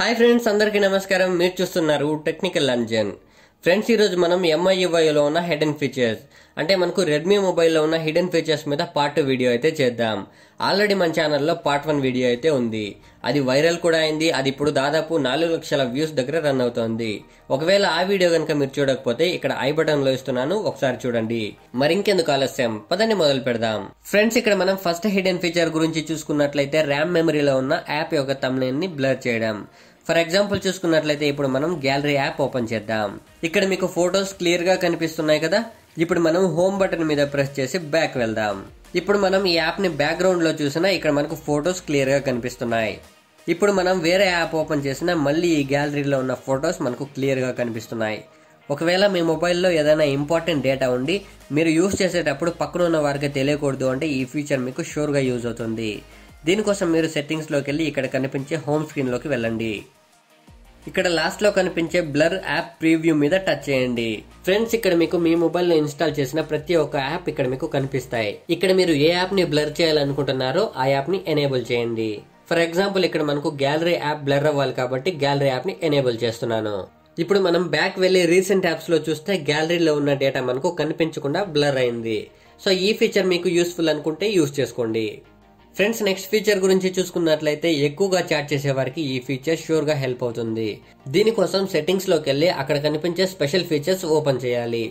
hi friends అందరికీ నమస్కారం మీరు చూస్తున్నారు టెక్నికల్ అంజన్ ఫ్రెండ్స్ ఈరోజు మనం ఎంఐయుఐలో ఉన్న హిడెన్ ఫీచర్స్ అంటే మనకు రెడ్మీ మొబైల్లో ఉన్న హిడెన్ ఫీచర్స్ మీద పార్ట్ టూ వీడియో అయితే చేద్దాం ఆల్రెడీ మన ఛానల్లో పార్ట్ వన్ వీడియో అయితే ఉంది అది వైరల్ కూడా అయింది అది ఇప్పుడు దాదాపు నాలుగు లక్షల వ్యూస్ దగ్గర రన్ అవుతోంది ఒకవేళ ఆ వీడియో కనుక మీరు చూడకపోతే ఇక్కడ ఐ బటన్ లో ఇస్తున్నాను ఒకసారి చూడండి మరింకెందుకు ఆలస్యం పదండి మొదలు పెడదాం ఫ్రెండ్స్ ఇక్కడ మనం ఫస్ట్ హిడెన్ ఫీచర్ గురించి చూసుకున్నట్లయితే ర్యామ్ మెమరీలో ఉన్న యాప్ యొక్క తమ్నేన్ ని బ్లర్ చేయడం ఫర్ ఎగ్జాంపుల్ చూసుకున్నట్లయితే ఇప్పుడు మనం గ్యాలరీ యాప్ ఓపెన్ చేద్దాం ఇక్కడ మీకు ఫొటోస్ క్లియర్ గా కనిపిస్తున్నాయి కదా ఇప్పుడు మనం హోమ్ బటన్ మీద ప్రెస్ చేసి బ్యాక్ వెళ్దాం ఇప్పుడు మనం ఈ యాప్ ని బ్యాక్గ్రౌండ్ లో చూసినా ఇక్కడ మనకు ఫొటోస్ క్లియర్ గా కనిపిస్తున్నాయి ఇప్పుడు మనం వేరే యాప్ ఓపెన్ చేసినా మళ్ళీ ఈ గ్యాలరీలో ఉన్న ఫొటోస్ మనకు క్లియర్ గా కనిపిస్తున్నాయి ఒకవేళ మీ మొబైల్లో ఏదైనా ఇంపార్టెంట్ డేటా ఉండి మీరు యూస్ చేసేటప్పుడు పక్కన ఉన్న వారికి తెలియకూడదు అంటే ఈ ఫీచర్ మీకు షూర్గా యూజ్ అవుతుంది దీనికోసం మీరు సెట్టింగ్స్లోకి వెళ్ళి ఇక్కడ కనిపించే హోమ్ స్క్రీన్లోకి వెళ్ళండి ఇక్కడ లాస్ట్ లో కనిపించే బ్లర్ యాప్ ప్రీవ్యూ మీద టచ్ చేయండి ఫ్రెండ్స్ ఇక్కడ మీకు మీ మొబైల్ లో ఇన్స్టాల్ చేసిన ప్రతి ఒక్క యాప్ ఇక్కడ మీకు కనిపిస్తాయి ఇక్కడ మీరు ఏ యాప్ ని బ్లర్ చేయాలనుకుంటున్నారో ఆ యాప్ ని ఎనేబుల్ చేయండి ఫర్ ఎగ్జాంపుల్ ఇక్కడ మనకు గ్యాలరీ యాప్ బ్లర్ అవ్వాలి కాబట్టి గ్యాలరీ యాప్ ని ఎనేబుల్ చేస్తున్నాను ఇప్పుడు మనం బ్యాక్ వెళ్ళి రీసెంట్ యాప్స్ లో చూస్తే గ్యాలరీలో ఉన్న డేటా మనకు కనిపించకుండా బ్లర్ అయింది సో ఈ ఫీచర్ మీకు యూస్ఫుల్ అనుకుంటే యూస్ చేసుకోండి ఫ్రెండ్స్ నెక్స్ట్ ఫీచర్ గురించి చూసుకున్నట్లయితే ఎక్కువగా చాట్ చేసే వారికి ఈ ఫీచర్ షూర్ గా హెల్ప్ అవుతుంది దీనికోసం సెట్టింగ్స్ లోకి వెళ్ళి అక్కడ కనిపించే స్పెషల్ ఫీచర్స్ ఓపెన్ చేయాలి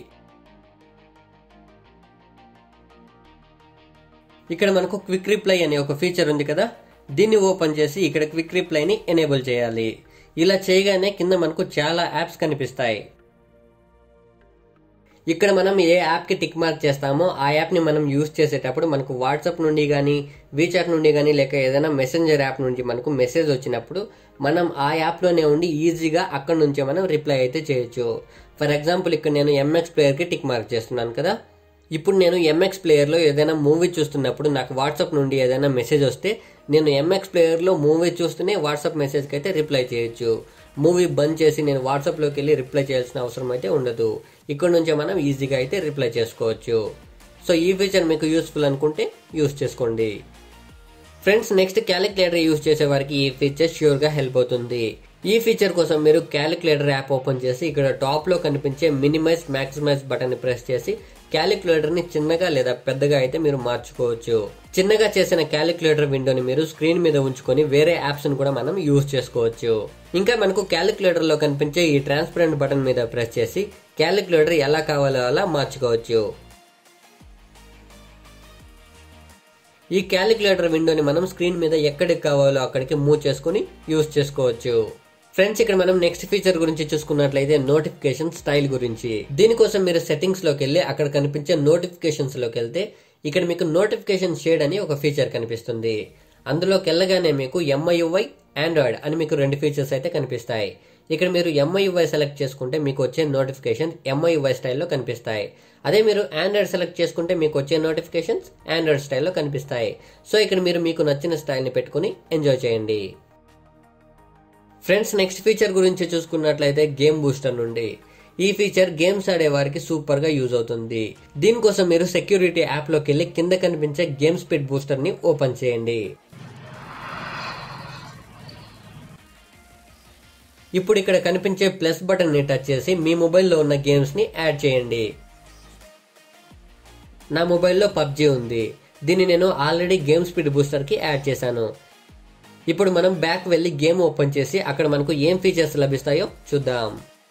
ఇక్కడ మనకు క్విక్ రిప్లై అనే ఒక ఫీచర్ ఉంది కదా దీన్ని ఓపెన్ చేసి ఇక్కడ క్విక్ రిప్లైని ఎనేబుల్ చేయాలి ఇలా చేయగానే కింద మనకు చాలా యాప్స్ కనిపిస్తాయి ఇక్కడ మనం ఏ యాప్ కి టిక్ మార్క్ చేస్తామో ఆ యాప్ ని మనం యూస్ చేసేటప్పుడు మనకు వాట్సాప్ నుండి కానీ వీచాట్ నుండి కానీ లేక ఏదైనా మెసెంజర్ యాప్ నుంచి మనకు మెసేజ్ వచ్చినప్పుడు మనం ఆ యాప్ లోనే ఉండి ఈజీగా అక్కడ నుంచే మనం రిప్లై అయితే చేయొచ్చు ఫర్ ఎగ్జాంపుల్ ఇక్కడ నేను ఎంఎక్స్ ప్లేయర్ కి టిక్ మార్క్ చేస్తున్నాను కదా ఇప్పుడు నేను ఎంఎక్స్ ప్లేయర్లో ఏదైనా మూవీ చూస్తున్నప్పుడు నాకు వాట్సాప్ నుండి ఏదైనా మెసేజ్ వస్తే నేను ఎంఎక్స్ ప్లేయర్లో మూవీ చూస్తూనే వాట్సాప్ మెసేజ్కి అయితే రిప్లై చేయొచ్చు మూవీ బంద్ చేసి నేను వాట్సాప్లోకి వెళ్ళి రిప్లై చేయాల్సిన అవసరం అయితే ఉండదు ఇక్కడ నుంచే మనం ఈజీగా అయితే రిప్లై చేసుకోవచ్చు సో ఈ ఫీచర్ మీకు యూస్ఫుల్ అనుకుంటే యూస్ చేసుకోండి ఫ్రెండ్స్ నెక్స్ట్ క్యాలిక్యులేటర్ యూస్ చేసే వారికి ఈ ఫీచర్ ష్యూర్ గా హెల్ప్ అవుతుంది ఈ ఫీచర్ కోసం మీరు క్యాలిక్యులేటర్ యాప్ ఓపెన్ చేసి ఇక్కడ టాప్ లో కనిపించే మినిమైజ్ మాక్సిమైజ్ బటన్ ప్రెస్ చేసి క్యాలిక్యులేటర్ ని చిన్నగా లేదా పెద్దగా అయితే మీరు మార్చుకోవచ్చు చిన్నగా చేసిన క్యాలిక్యులేటర్ విండోని మీరు స్క్రీన్ మీద ఉంచుకొని వేరే యాప్స్ ని కూడా మనం యూజ్ చేసుకోవచ్చు ఇంకా మనకు క్యాలిక్యులేటర్ లో కనిపించే ఈ ట్రాన్స్పరెంట్ బటన్ మీద ప్రెస్ చేసి క్యాలిక్యులేటర్ ఎలా కావాలో అలా మార్చుకోవచ్చు ఈ క్యాలిక్యులేటర్ విండోని మనం స్క్రీన్ మీద ఎక్కడికి కావాలో అక్కడికి మూవ్ చేసుకుని యూజ్ చేసుకోవచ్చు ఫ్రెండ్స్ ఇక్కడ మనం నెక్స్ట్ ఫీచర్ గురించి చూసుకున్నట్లయితే నోటిఫికేషన్ స్టైల్ గురించి దీనికోసం మీరు సెట్టింగ్స్ లోకి వెళ్ళి అక్కడ కనిపించే నోటిఫికేషన్స్ లోకి వెళ్తే ఇక్కడ మీకు నోటిఫికేషన్ షేడ్ అని ఒక ఫీచర్ కనిపిస్తుంది అందులోకి వెళ్ళగానే మీకు ఎంఐయుఐ ఆండ్రాయిడ్ అని మీకు రెండు ఫీచర్స్ అయితే కనిపిస్తాయి ఇక్కడ మీరు ఎంఐయుఐ సెలెక్ట్ చేసుకుంటే మీకు వచ్చే నోటిఫికేషన్ ఎంఐయుఐ స్టైల్లో కనిపిస్తాయి అదే మీరు ఆండ్రాయిడ్ సెలెక్ట్ చేసుకుంటే మీకు వచ్చే నోటిఫికేషన్స్ ఆండ్రాయిడ్ స్టైల్లో కనిపిస్తాయి సో ఇక్కడ మీరు మీకు నచ్చిన స్టైల్ని పెట్టుకుని ఎంజాయ్ చేయండి ఫ్రెండ్స్ నెక్స్ట్ ఫీచర్ గురించి చూసుకున్నట్లయితే గేమ్ బూస్టర్ నుండి ఈ ఫీచర్ గేమ్స్ ఆడే వారికి సూపర్ గా యూజ్ అవుతుంది దీనికోసం మీరు సెక్యూరిటీ యాప్ లోకి వెళ్ళి కింద కనిపించే గేమ్ స్పీడ్ బూస్టర్ ని ఓపెన్ చేయండి ఇప్పుడు ఇక్కడ కనిపించే ప్లస్ బటన్ ని టచ్ చేసి మీ మొబైల్లో ఉన్న గేమ్స్ ని యాడ్ చేయండి నా మొబైల్లో పబ్జి ఉంది దీన్ని నేను ఆల్రెడీ గేమ్ స్పీడ్ బూస్టర్ కి యాడ్ చేశాను ఇప్పుడు మనం బ్యాక్ వెళ్ళి గేమ్ ఓపెన్ చేసి అక్కడ మనకు ఏం ఫీచర్స్ లభిస్తాయో చూద్దాం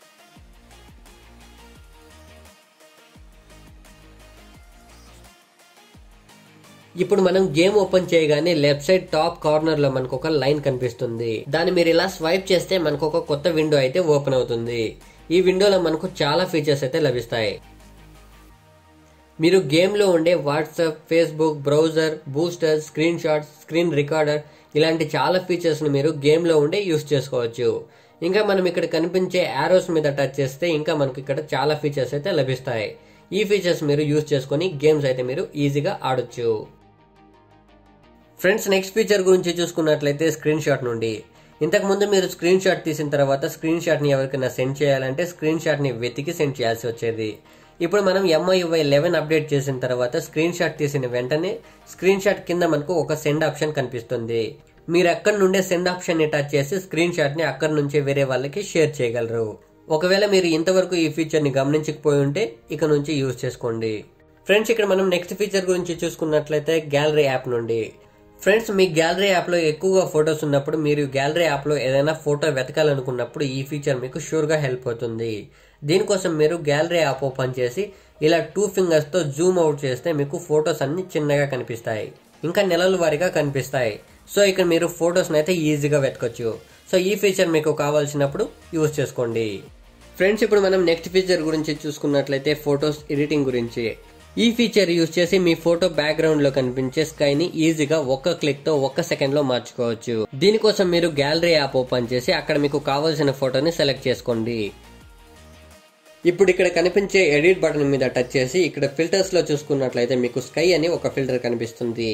ఇప్పుడు మనం గేమ్ ఓపెన్ చేయగానే లెఫ్ట్ సైడ్ టాప్ కార్నర్ లో మనకు ఒక లైన్ కనిపిస్తుంది దాన్ని మీరు ఇలా స్వైప్ చేస్తే మనకు ఒక కొత్త విండో అయితే ఓపెన్ అవుతుంది ఈ విండోలో మనకు చాలా ఫీచర్స్ అయితే లభిస్తాయి మీరు గేమ్లో ఉండే WhatsApp Facebook browser booster screenshots screen recorder ఇలాంటి చాలా ఫీచర్స్ని మీరు గేమ్లో ఉండే యూస్ చేసుకోవచ్చు ఇంకా మనం ఇక్కడ కనిపించే యారోస్ మీద టచ్ చేస్తే ఇంకా మనకు ఇక్కడ చాలా ఫీచర్స్ అయితే లభిస్తాయి ఈ ఫీచర్స్ మీరు యూస్ చేసుకొని గేమ్స్ అయితే మీరు ఈజీగా ఆడొచ్చు ఫ్రెండ్స్ నెక్స్ట్ ఫీచర్ గురించి చూసుకున్నట్లయితే స్క్రీన్ షాట్ నుండి ఇంతకు ముందు మీరు స్క్రీన్ షాట్ తీసిన తర్వాత స్క్రీన్ షాట్ ని ఎవరికైనా సెండ్ చేయాలంటే స్క్రీన్ షాట్ ని వెతికి సెండ్ చేయాల్సి వచ్చేది ఇప్పుడు మనం ఎంఐయుఐ లెవెన్ అప్డేట్ చేసిన తర్వాత స్క్రీన్ షాట్ తీసిన వెంటనే స్క్రీన్ షాట్ కింద మనకు ఒక సెండ్ ఆప్షన్ కనిపిస్తుంది మీరు అక్కడ నుండే సెండ్ ఆప్షన్ ని టచ్ చేసి స్క్రీన్ షాట్ ని అక్కడ నుంచే వేరే వాళ్ళకి షేర్ చేయగలరు ఒకవేళ మీరు ఇంతవరకు ఈ ఫీచర్ ని గమనించకపోయి ఉంటే ఇక నుంచి యూజ్ చేసుకోండి ఫ్రెండ్స్ ఇక్కడ మనం నెక్స్ట్ ఫీచర్ గురించి చూసుకున్నట్లయితే గ్యాలరీ యాప్ నుండి ఫ్రెండ్స్ మీ గ్యాలరీ యాప్లో ఎక్కువగా ఫొటోస్ ఉన్నప్పుడు మీరు గ్యాలరీ యాప్లో ఏదైనా ఫోటో వెతకాలనుకున్నప్పుడు ఈ ఫీచర్ మీకు షూర్గా హెల్ప్ అవుతుంది దీనికోసం మీరు గ్యాలరీ యాప్ ఓపెన్ చేసి ఇలా టూ ఫింగర్స్తో జూమ్ అవుట్ చేస్తే మీకు ఫొటోస్ అన్ని చిన్నగా కనిపిస్తాయి ఇంకా నెలల వారీగా కనిపిస్తాయి సో ఇక్కడ మీరు ఫొటోస్ని అయితే ఈజీగా వెతకొచ్చు సో ఈ ఫీచర్ మీకు కావాల్సినప్పుడు యూజ్ చేసుకోండి ఫ్రెండ్స్ ఇప్పుడు మనం నెక్స్ట్ ఫీచర్ గురించి చూసుకున్నట్లయితే ఫొటోస్ ఎడిటింగ్ గురించి ఈ ఫీచర్ యూజ్ చేసి మీ ఫోటో బ్యాక్గ్రౌండ్ లో కనిపించే స్కై ని ఈజీగా ఒక్క క్లిక్ తో ఒక్క సెకండ్ లో మార్చుకోవచ్చు దీనికోసం మీరు గ్యాలరీ యాప్ ఓపెన్ చేసి అక్కడ మీకు కావాల్సిన ఫోటోని సెలెక్ట్ చేసుకోండి ఇప్పుడు ఇక్కడ కనిపించే ఎడిట్ బటన్ మీద టచ్ చేసి ఇక్కడ ఫిల్టర్స్ లో చూసుకున్నట్లయితే మీకు స్కై అని ఒక ఫిల్టర్ కనిపిస్తుంది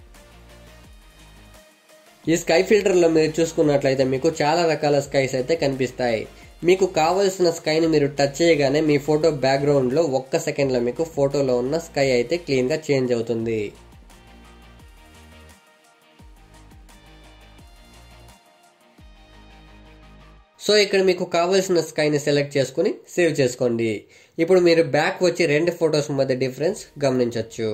ఈ స్కై ఫిల్టర్ లో మీరు చూసుకున్నట్లయితే మీకు చాలా రకాల స్కైస్ అయితే కనిపిస్తాయి మీకు కావలసిన స్కైని మీరు టచ్ చేయగానే మీ ఫోటో బ్యాక్గ్రౌండ్ లో ఒక్క సెకండ్ లో మీకు ఫోటోలో ఉన్న స్కై అయితే క్లీన్ గా చేంజ్ అవుతుంది సో ఇక్కడ మీకు కావలసిన స్కైని సెలెక్ట్ చేసుకుని సేవ్ చేసుకోండి ఇప్పుడు మీరు బ్యాక్ వచ్చి రెండు ఫొటోస్ మధ్య డిఫరెన్స్ గమనించవచ్చు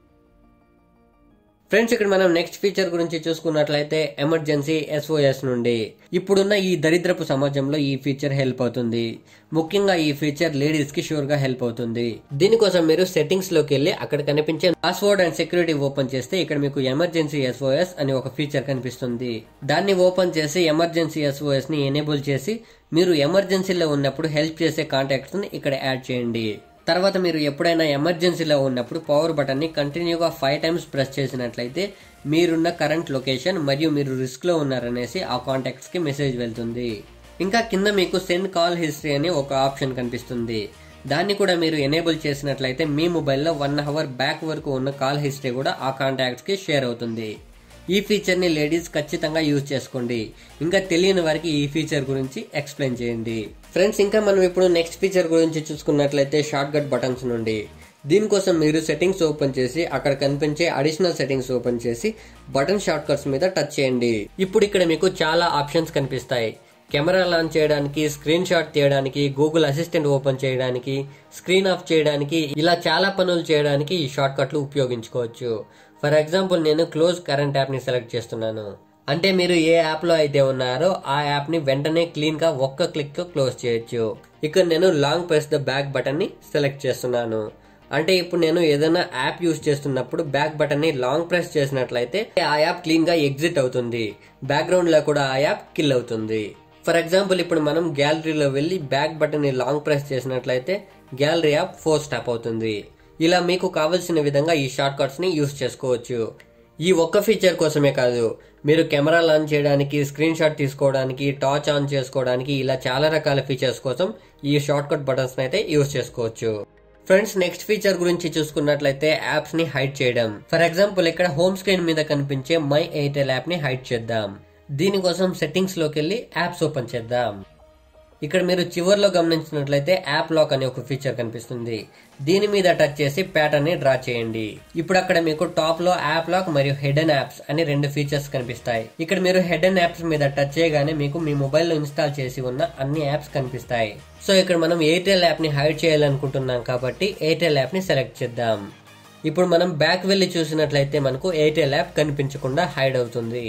ఫ్రెండ్స్ ఇక్కడ మనం నెక్స్ట్ ఫీచర్ గురించి చూసుకున్నట్లయితే ఎమర్జెన్సీ ఎస్ఓఎస్ నుండి ఇప్పుడున్న ఈ దరిద్రపు సమాజంలో ఈ ఫీచర్ హెల్ప్ అవుతుంది ముఖ్యంగా ఈ ఫీచర్ లేడీస్ కి షూర్ గా హెల్ప్ అవుతుంది దీనికోసం మీరు సెట్టింగ్స్ లోకి వెళ్ళి అక్కడ కనిపించే పాస్వర్డ్ అండ్ సెక్యూరిటీ ఓపెన్ చేస్తే ఇక్కడ మీకు ఎమర్జెన్సీ ఎస్ఓఎస్ అని ఒక ఫీచర్ కనిపిస్తుంది దాన్ని ఓపెన్ చేసి ఎమర్జెన్సీ ఎస్ఓఎస్ ని ఎనేబుల్ చేసి మీరు ఎమర్జెన్సీలో ఉన్నప్పుడు హెల్ప్ చేసే కాంటాక్ట్స్ ని ఇక్కడ యాడ్ చేయండి తర్వాత మీరు ఎప్పుడైనా ఎమర్జెన్సీలో ఉన్నప్పుడు పవర్ బటన్ ని కంటిన్యూగా ఫైవ్ టైమ్స్ ప్రెస్ చేసినట్లయితే మీరున్న కరెంట్ లొకేషన్ మరియు మీరు రిస్క్ లో ఉన్నారనేసి ఆ కాంటాక్ట్స్ కి మెసేజ్ వెళ్తుంది ఇంకా కింద మీకు సెండ్ కాల్ హిస్టరీ అని ఒక ఆప్షన్ కనిపిస్తుంది దాన్ని కూడా మీరు ఎనేబుల్ చేసినట్లయితే మీ మొబైల్లో వన్ అవర్ బ్యాక్ వరకు ఉన్న కాల్ హిస్టరీ కూడా ఆ కాంటాక్ట్స్ కి షేర్ అవుతుంది ఈ ఫీచర్ ని లేడీస్ ఖచ్చితంగా యూజ్ చేసుకోండి ఇంకా తెలియని వారికి ఈ ఫీచర్ గురించి ఎక్స్ప్లెయిన్ చేయండి ఫ్రెండ్స్ ఇంకా మనం ఇప్పుడు నెక్స్ట్ ఫీచర్ గురించి చూసుకున్నట్లయితే షార్ట్ కట్ బటన్స్ నుండి దీనికోసం మీరు సెట్టింగ్స్ ఓపెన్ చేసి అక్కడ కనిపించే అడిషనల్ సెట్టింగ్స్ ఓపెన్ చేసి బటన్ షార్ట్ కట్స్ మీద టచ్ చేయండి ఇప్పుడు ఇక్కడ మీకు చాలా ఆప్షన్స్ కనిపిస్తాయి కెమెరా లాంచ్ చేయడానికి స్క్రీన్ షాట్ తీయడానికి గూగుల్ అసిస్టెంట్ ఓపెన్ చేయడానికి స్క్రీన్ ఆఫ్ చేయడానికి ఇలా చాలా పనులు చేయడానికి ఈ షార్ట్ కట్లు ఉపయోగించుకోవచ్చు ఫర్ ఎగ్జాంపుల్ నేను క్లోజ్ కరెంట్ యాప్ ని సెలెక్ట్ చేస్తున్నాను అంటే మీరు ఏ యాప్ లో అయితే ఉన్నారో ఆ యాప్ ని వెంటనే క్లీన్ గా ఒక్క క్లిక్ తో క్లోజ్ చేయొచ్చు ఇక్కడ నేను long press the back button ని సెలెక్ట్ చేస్తున్నాను అంటే ఇప్పుడు నేను ఏదైనా యాప్ యూజ్ చేస్తున్నప్పుడు బ్యాక్ బటన్ ని లాంగ్ ప్రెస్ చేసినట్లయితే ఆ యాప్ క్లీన్ గా ఎగ్జిట్ అవుతుంది బ్యాక్గ్రౌండ్ లో కూడా ఆ యాప్ కిల్ అవుతుంది ఫర్ ఎగ్జాంపుల్ ఇప్పుడు మనం గ్యాలరీలో వెళ్ళి బ్యాక్ బటన్ ని లాంగ్ ప్రెస్ చేసినట్లయితే గ్యాలరీ యాప్ ఫోర్ స్టాప్ అవుతుంది ఇలా మీకు కావలసిన విధంగా ఈ షార్ట్ కట్స్ ని యూస్ చేసుకోవచ్చు ఈ ఒక్క ఫీచర్ కోసమే కాదు మీరు కెమెరా లాంచ్ చేయడానికి స్క్రీన్ షాట్ తీసుకోవడానికి టార్చ్ ఆన్ చేసుకోవడానికి ఇలా చాలా రకాల ఫీచర్స్ కోసం ఈ షార్ట్ కట్ బటన్స్ అయితే యూస్ చేసుకోవచ్చు ఫ్రెండ్స్ నెక్స్ట్ ఫీచర్ గురించి చూసుకున్నట్లయితే యాప్స్ ని హైడ్ చేయడం ఫర్ ఎగ్జాంపుల్ ఇక్కడ హోమ్ స్క్రీన్ మీద కనిపించే మై ఎయిర్టెల్ యాప్ ని హైడ్ చేద్దాం దీనికోసం సెట్టింగ్స్ లోకి వెళ్ళి యాప్స్ ఓపెన్ చేద్దాం ఇక్కడ మీరు చివర్లో గమనించినట్లయితే యాప్ లాక్ అనే ఒక ఫీచర్ కనిపిస్తుంది దీని మీద టచ్ చేసి ప్యాటర్న్ ని డ్రా చేయండి ఇప్పుడు అక్కడ మీకు టాప్ లో యాప్ లాక్ మరియు హెడెన్ యాప్స్ అని రెండు ఫీచర్స్ కనిపిస్తాయి ఇక్కడ మీరు హెడెన్ యాప్స్ మీద టచ్ చేయగానే మీకు మీ మొబైల్లో ఇన్స్టాల్ చేసి ఉన్న అన్ని యాప్స్ కనిపిస్తాయి సో ఇక్కడ మనం ఎయిర్టెల్ యాప్ ని హైడ్ చేయాలనుకుంటున్నాం కాబట్టి ఎయిర్టెల్ యాప్ ని సెలెక్ట్ చేద్దాం ఇప్పుడు మనం బ్యాక్ వెళ్ళి చూసినట్లయితే మనకు ఎయిర్టెల్ యాప్ కనిపించకుండా హైడ్ అవుతుంది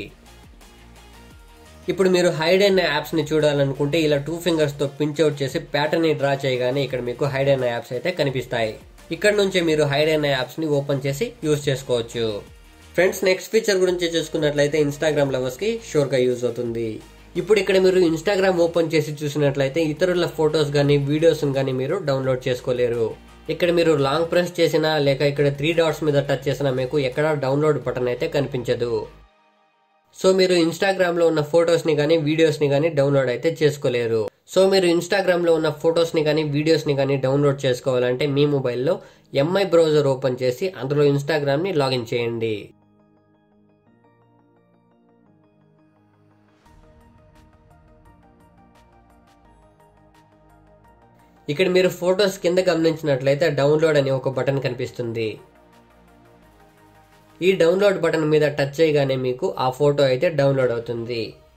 ఇప్పుడు మీరు హైడ్ అయిన యాప్స్ ని చూడాలనుకుంటే ఇలా టూ ఫింగర్స్ తో పించ్ అవుట్ చేసి ప్యాటర్న్ ని డ్రా చేయగానే ఇక్కడ మీకు హైడ్ అయిన యాప్స్ అయితే కనిపిస్తాయి ఇక్కడ నుంచే మీరు హైడ్ అయిన యాప్స్ ని ఓపెన్ చేసి యూజ్ చేసుకోవచ్చు ఫ్రెండ్స్ నెక్స్ట్ ఫీచర్ గురించి చూసుకున్నట్లయితే ఇన్స్టాగ్రామ్ లవర్స్ కి షూర్ గా యూజ్ అవుతుంది ఇప్పుడు ఇక్కడ మీరు ఇన్స్టాగ్రామ్ ఓపెన్ చేసి చూసినట్లయితే ఇతరుల ఫొటోస్ కానీ వీడియోస్ కానీ మీరు డౌన్లోడ్ చేసుకోలేరు ఇక్కడ మీరు లాంగ్ ప్రెస్ చేసినా లేక ఇక్కడ త్రీ డాట్స్ మీద టచ్ చేసినా మీకు ఎక్కడ డౌన్లోడ్ బటన్ అయితే కనిపించదు సో మీరు ఇన్స్టాగ్రామ్ లో ఉన్న ఫొటోస్ ని కానీ వీడియోస్ ని కానీ డౌన్లోడ్ అయితే చేసుకోలేరు సో మీరు ఇన్స్టాగ్రామ్ లో ఉన్న ఫొటోస్ ని కానీ వీడియోస్ ని కానీ డౌన్లోడ్ చేసుకోవాలంటే మీ మొబైల్లో ఎంఐ బ్రౌజర్ ఓపెన్ చేసి అందులో ఇన్స్టాగ్రామ్ ని లాగిన్ చేయండి ఇక్కడ మీరు ఫొటోస్ కింద గమనించినట్లయితే డౌన్లోడ్ అనే ఒక బటన్ కనిపిస్తుంది ఈ డౌన్లోడ్ బటన్ మీద టచ్ చేయగానే మీకు ఆ ఫోటో అయితే డౌన్లోడ్ అవుతుంది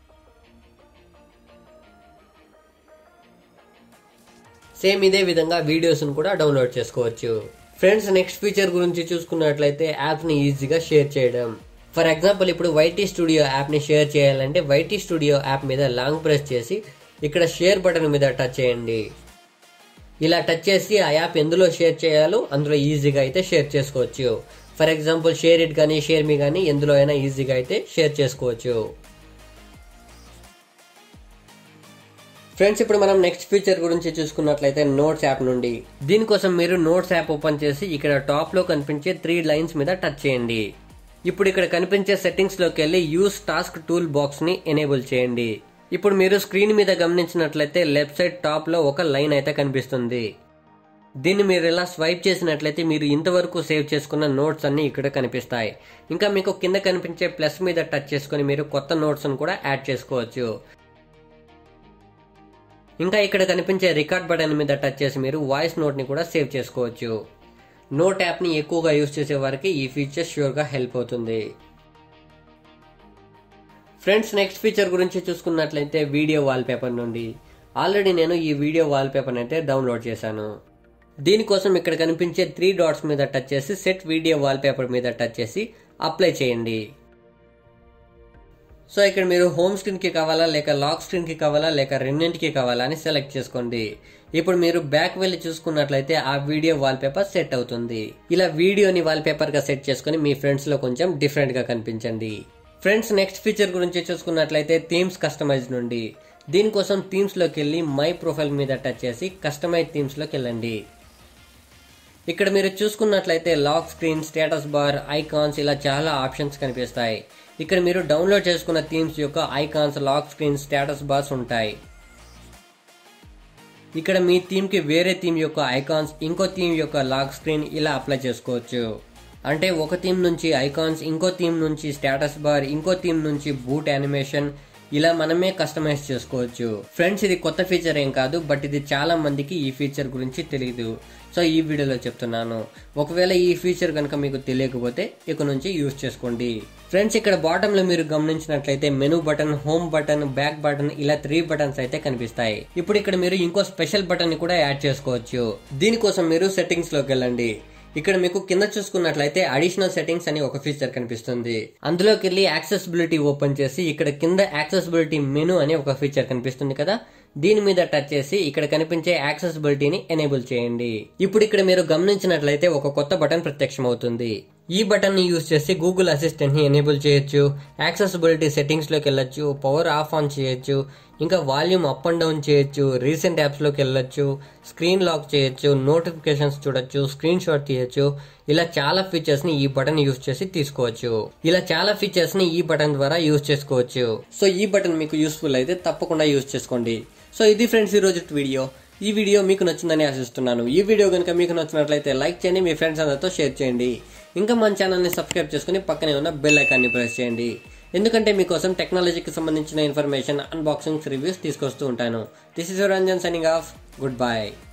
సేమ్ ఇదే విధంగా వీడియోస్ను కూడా డౌన్లోడ్ చేసుకోవచ్చు ఫ్రెండ్స్ నెక్స్ట్ ఫీచర్ గురించి చూసుకున్నట్లయితే యాప్ని ఈజీగా షేర్ చేయడం ఫర్ ఎగ్జాంపుల్ ఇప్పుడు వైటీ స్టూడియో యాప్ని షేర్ చేయాలంటే వైటీ స్టూడియో యాప్ మీద లాంగ్ ప్రెస్ చేసి ఇక్కడ షేర్ బటన్ మీద టచ్ చేయండి ఇలా టచ్ చేసి ఆ యాప్ ఎందులో షేర్ చేయాలో అందులో ఈజీగా అయితే షేర్ చేసుకోవచ్చు ఫర్ ఎగ్జాంపుల్ షేర్ ఇట్ కానీ షేర్ మీ కానీ ఎందులో అయినా ఈజీగా అయితే షేర్ చేసుకోవచ్చు ఫ్రెండ్స్ ఇప్పుడు మనం నెక్స్ట్ ఫీచర్ గురించి చూసుకున్నట్లయితే నోట్స్ యాప్ నుండి దీనికోసం మీరు నోట్స్ యాప్ ఓపెన్ చేసి ఇక్కడ టాప్ లో కనిపించే త్రీ లైన్స్ మీద టచ్ చేయండి ఇప్పుడు ఇక్కడ కనిపించే సెట్టింగ్స్ లోకి వెళ్ళి యూస్ టాస్క్ టూల్ బాక్స్ ని ఎనేబుల్ చేయండి ఇప్పుడు మీరు స్క్రీన్ మీద గమనించినట్లయితే లెఫ్ట్ సైడ్ టాప్ లో ఒక లైన్ అయితే కనిపిస్తుంది దీన్ని మీరు ఇలా స్వైప్ చేసినట్లయితే మీరు ఇంతవరకు సేవ్ చేసుకున్న నోట్స్ అన్ని ఇక్కడ కనిపిస్తాయి ఇంకా మీకు కింద కనిపించే ప్లస్ మీద టచ్ చేసుకుని మీరు కొత్త నోట్స్ కూడా యాడ్ చేసుకోవచ్చు ఇంకా ఇక్కడ కనిపించే రికార్డ్ బటన్ మీద టచ్ చేసి మీరు వాయిస్ నోట్ని కూడా సేవ్ చేసుకోవచ్చు నోట్ యాప్ని ఎక్కువగా యూజ్ చేసే వారికి ఈ ఫీచర్ ష్యూర్గా హెల్ప్ అవుతుంది ఫ్రెండ్స్ నెక్స్ట్ ఫీచర్ గురించి చూసుకున్నట్లయితే వీడియో వాల్పేపర్ నుండి ఆల్రెడీ నేను ఈ వీడియో వాల్పేపర్ అయితే డౌన్లోడ్ చేశాను దీనికోసం ఇక్కడ కనిపించే త్రీ డాట్స్ మీద టచ్ చేసి సెట్ వీడియో వాల్పేపర్ మీద టచ్ చేసి అప్లై చేయండి సో ఇక్కడ మీరు హోమ్ స్క్రీన్కి కావాలా లేక లాక్ స్క్రీన్కి కావాలా లేక రెండింటికి కావాలా అని సెలెక్ట్ చేసుకోండి ఇప్పుడు మీరు బ్యాక్ వెళ్ళి చూసుకున్నట్లయితే ఆ వీడియో వాల్పేపర్ సెట్ అవుతుంది ఇలా వీడియోని వాల్పేపర్గా సెట్ చేసుకుని మీ ఫ్రెండ్స్లో కొంచెం డిఫరెంట్గా కనిపించండి ఫ్రెండ్స్ నెక్స్ట్ ఫీచర్ గురించి చూసుకున్నట్లయితే థీమ్స్ కస్టమైజ్ నుండి దీనికోసం థీమ్స్లోకి వెళ్ళి మై ప్రొఫైల్ మీద టచ్ చేసి కస్టమైజ్ థీమ్స్లోకి వెళ్ళండి ఇక్కడ మీరు చూసుకున్నట్లయితే lock screen status bar icons ఇలా చాలా ఆప్షన్స్ కనిపిస్తాయి ఇక్కడ మీరు డౌన్లోడ్ చేసుకున్న థీమ్స్ యొక్క icons lock screen status bars ఉంటాయి ఇక్కడ మీ థీమ్ కి వేరే థీమ్ యొక్క ఐకాన్స్ ఇంకో థీమ్ యొక్క లాక్ స్క్రీన్ ఇలా అప్లై చేసుకోవచ్చు అంటే ఒక థీమ్ నుంచి ఐకాన్స్ ఇంకో థీమ్ నుంచి స్టేటస్ బార్ ఇంకో థీమ్ నుంచి బూట్ యానిమేషన్ ఇలా మనమే కస్టమైజ్ చేసుకోవచ్చు ఫ్రెండ్స్ ఇది కొత్త ఫీచర్ ఏం కాదు బట్ ఇది చాలా మందికి ఈ ఫీచర్ గురించి తెలియదు సో ఈ వీడియోలో చెప్తున్నాను ఒకవేళ ఈ ఫీచర్ కనుక మీకు తెలియకపోతే ఇక నుంచి యూజ్ చేసుకోండి ఫ్రెండ్స్ ఇక్కడ బాటమ్ లో మీరు గమనించినట్లయితే menu button home button back button ఇలా త్రీ బటన్స్ అయితే కనిపిస్తాయి ఇప్పుడు ఇక్కడ మీరు ఇంకో స్పెషల్ బటన్ ని కూడా యాడ్ చేసుకోవచ్చు దీనికోసం మీరు సెట్టింగ్స్ లోకి వెళ్ళండి ఇక్కడ మీకు కింద చూసుకున్నట్లయితే అడిషనల్ సెట్టింగ్స్ అని ఒక ఫీచర్ కనిపిస్తుంది అందులోకి వెళ్ళి యాక్సెసిబిలిటీ ఓపెన్ చేసి ఇక్కడ కింద యాక్సెసిబిలిటీ మెనూ అని ఒక ఫీచర్ కనిపిస్తుంది కదా దీని మీద టచ్ చేసి ఇక్కడ కనిపించే యాక్సెసిబిలిటీని ఎనేబుల్ చేయండి ఇప్పుడు ఇక్కడ మీరు గమనించినట్లయితే ఒక కొత్త బటన్ ప్రత్యక్షమవుతుంది ఈ బటన్ ని యూజ్ చేసి గూగుల్ అసిస్టెంట్ ని ఎనేబుల్ చేయొచ్చు యాక్సెసిబిలిటీ సెట్టింగ్స్ లోకి వెళ్ళొచ్చు పవర్ ఆఫ్ ఆన్ చేయొచ్చు ఇంకా వాల్యూమ్ అప్ అండ్ డౌన్ చేయొచ్చు రీసెంట్ యాప్స్ లోకి వెళ్ళొచ్చు స్క్రీన్ లాక్ చేయొచ్చు నోటిఫికేషన్స్ చూడొచ్చు స్క్రీన్ షాట్ తీయొచ్చు ఇలా చాలా ఫీచర్స్ ని ఈ బటన్ యూజ్ చేసి తీసుకోవచ్చు ఇలా చాలా ఫీచర్స్ ని ఈ బటన్ ద్వారా యూజ్ చేసుకోవచ్చు సో ఈ బటన్ మీకు యూస్ఫుల్ అయితే తప్పకుండా యూజ్ చేసుకోండి సో ఇది ఫ్రెండ్స్ ఈ రోజు వీడియో ఈ వీడియో మీకు నచ్చిందని ఆశిస్తున్నాను ఈ వీడియో కనుక మీకు నచ్చినట్లయితే లైక్ చేయండి మీ ఫ్రెండ్స్ అందరితో షేర్ చేయండి ఇంకా మన ఛానల్ని సబ్స్క్రైబ్ చేసుకుని పక్కనే ఉన్న బెల్ ఐకాన్ని ప్రెస్ చేయండి ఎందుకంటే మీకోసం టెక్నాలజీకి సంబంధించిన ఇన్ఫర్మేషన్ అన్బాక్సింగ్స్ రివ్యూస్ తీసుకొస్తూ ఉంటాను this is Ranjan signing off good by